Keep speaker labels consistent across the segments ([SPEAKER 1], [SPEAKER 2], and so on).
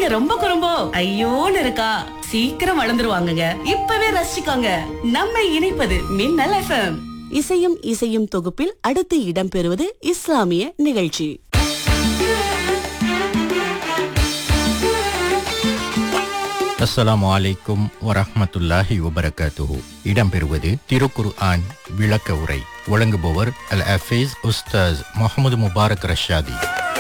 [SPEAKER 1] பிள்ளைங்க ரொம்ப குறும்போ ஐயோன்னு இருக்கா சீக்கிரம் வளர்ந்துருவாங்கங்க இப்பவே ரசிச்சுக்கோங்க நம்ம இணைப்பது மின்னல் எஃப்எம்
[SPEAKER 2] இசையும் இசையும் தொகுப்பில் அடுத்து இடம்பெறுவது இஸ்லாமிய நிகழ்ச்சி
[SPEAKER 3] அஸ்ஸலாமு அலைக்கும் வரஹ்மத்துல்லாஹி வபரகாத்துஹு இடம்பெறுவது திருக்குர் ஆன் விளக்க உரை வழங்குபவர் அல் அஃபீஸ் உஸ்தாஸ் முகமது முபாரக் ரஷாதி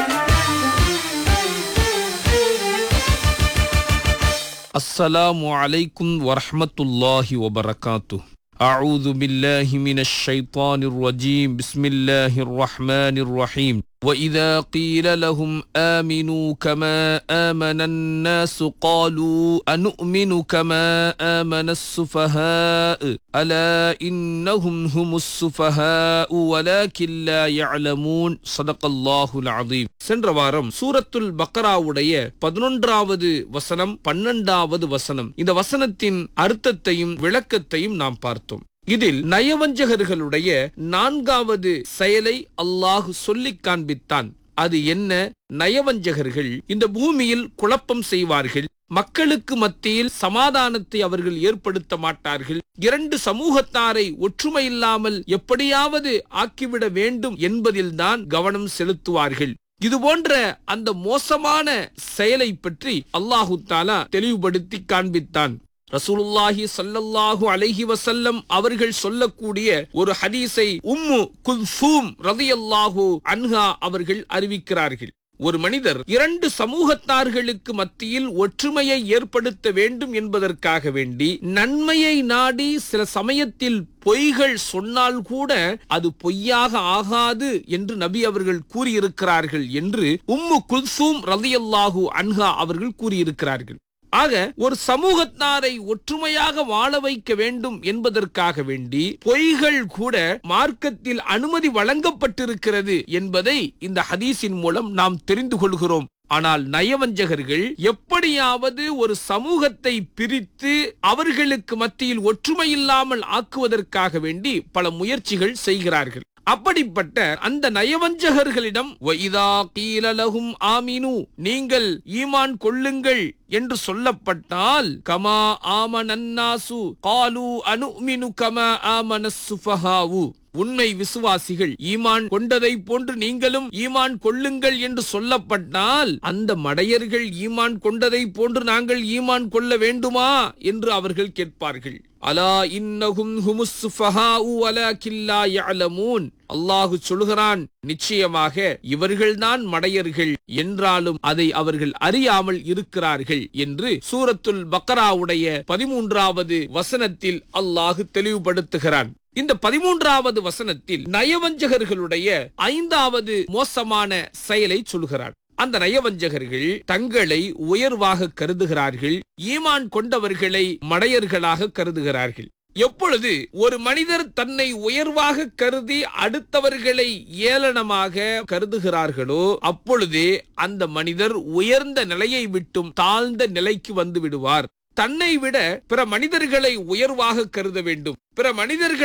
[SPEAKER 4] السلام عليكم ورحمة الله وبركاته أعوذ بالله من الشيطان الرجيم بسم الله الرحمن الرحيم وإذا قيل لهم آمنوا كما آمن الناس قالوا أنؤمن كما آمن السفهاء ألا إنهم هم السفهاء ولكن لا يعلمون صدق الله العظيم சென்ற வாரம் சூரத்துல் பக்கராவுடைய பதினொன்றாவது வசனம் பன்னெண்டாவது வசனம் இந்த வசனத்தின் அர்த்தத்தையும் விளக்கத்தையும் நாம் பார்த்தோம் இதில் நயவஞ்சகர்களுடைய நான்காவது செயலை அல்லாஹ் சொல்லிக் காண்பித்தான் அது என்ன நயவஞ்சகர்கள் இந்த பூமியில் குழப்பம் செய்வார்கள் மக்களுக்கு மத்தியில் சமாதானத்தை அவர்கள் ஏற்படுத்த மாட்டார்கள் இரண்டு சமூகத்தாரை ஒற்றுமையில்லாமல் எப்படியாவது ஆக்கிவிட வேண்டும் என்பதில்தான் கவனம் செலுத்துவார்கள் இது போன்ற அந்த மோசமான செயலை பற்றி அல்லாஹு தாலா தெளிவுபடுத்தி காண்பித்தான் ரசூலுல்லாஹி ஸல்லல்லாஹு அலைஹி வஸல்லம் அவர்கள் சொல்லக்கூடிய ஒரு ஹதீஸை உம்மு குல்சூம் ரலியல்லாஹு அன்ஹா அவர்கள் அறிவிக்கிறார்கள் ஒரு மனிதர் இரண்டு சமூகத்தார்களுக்கு மத்தியில் ஒற்றுமையை ஏற்படுத்த வேண்டும் என்பதற்காக வேண்டி நன்மையை நாடி சில சமயத்தில் பொய்கள் சொன்னால் கூட அது பொய்யாக ஆகாது என்று நபி அவர்கள் கூறியிருக்கிறார்கள் என்று உம்மு குல்சூம் ரலியல்லாஹு அன்ஹா அவர்கள் கூறியிருக்கிறார்கள் ஆக ஒரு சமூகத்தாரை ஒற்றுமையாக வாழ வைக்க வேண்டும் என்பதற்காக வேண்டி பொய்கள் கூட மார்க்கத்தில் அனுமதி வழங்கப்பட்டிருக்கிறது என்பதை இந்த ஹதீஸின் மூலம் நாம் தெரிந்து கொள்கிறோம் ஆனால் நயவஞ்சகர்கள் எப்படியாவது ஒரு சமூகத்தை பிரித்து அவர்களுக்கு மத்தியில் ஒற்றுமை இல்லாமல் ஆக்குவதற்காக வேண்டி பல முயற்சிகள் செய்கிறார்கள் அப்படிப்பட்ட அந்த நயவஞ்சகர்களிடம் "வஇதா கீல லஹும் ஆமினு நீங்கள் ஈமான் கொள்ளுங்கள் என்று சொல்லப்பட்டால் கமா ஆமனன்னாசு காலு அனுமினு கமா ஆமனஸ் சுஃபஹாவு உண்மை விசுவாசிகள் ஈமான் கொண்டதை போன்று நீங்களும் ஈமான் கொள்ளுங்கள் என்று சொல்லப்பட்டால் அந்த மடையர்கள் ஈமான் கொண்டதை போன்று நாங்கள் ஈமான் கொள்ள வேண்டுமா என்று அவர்கள் கேட்பார்கள் அலா இன்னஹும் ஹுமுஸ் சுஃபஹாஉ வலாக்கின் லா யஅலமூன் அல்லாஹு சொல்கிறான் நிச்சயமாக இவர்கள்தான் மடையர்கள் என்றாலும் அதை அவர்கள் அறியாமல் இருக்கிறார்கள் என்று சூரத்துல் பக்கராவுடைய பதிமூன்றாவது வசனத்தில் அல்லாஹு தெளிவுபடுத்துகிறான் இந்த பதிமூன்றாவது வசனத்தில் நயவஞ்சகர்களுடைய ஐந்தாவது மோசமான செயலை சொல்கிறார் அந்த நயவஞ்சகர்கள் தங்களை உயர்வாக கருதுகிறார்கள் ஈமான் கொண்டவர்களை மடையர்களாக கருதுகிறார்கள் எப்பொழுது ஒரு மனிதர் தன்னை உயர்வாக கருதி அடுத்தவர்களை ஏளனமாக கருதுகிறார்களோ அப்பொழுதே அந்த மனிதர் உயர்ந்த நிலையை விட்டும் தாழ்ந்த நிலைக்கு வந்து விடுவார் தன்னை விட பிற மனிதர்களை உயர்வாக கருத வேண்டும் பிற மனிதர்கள்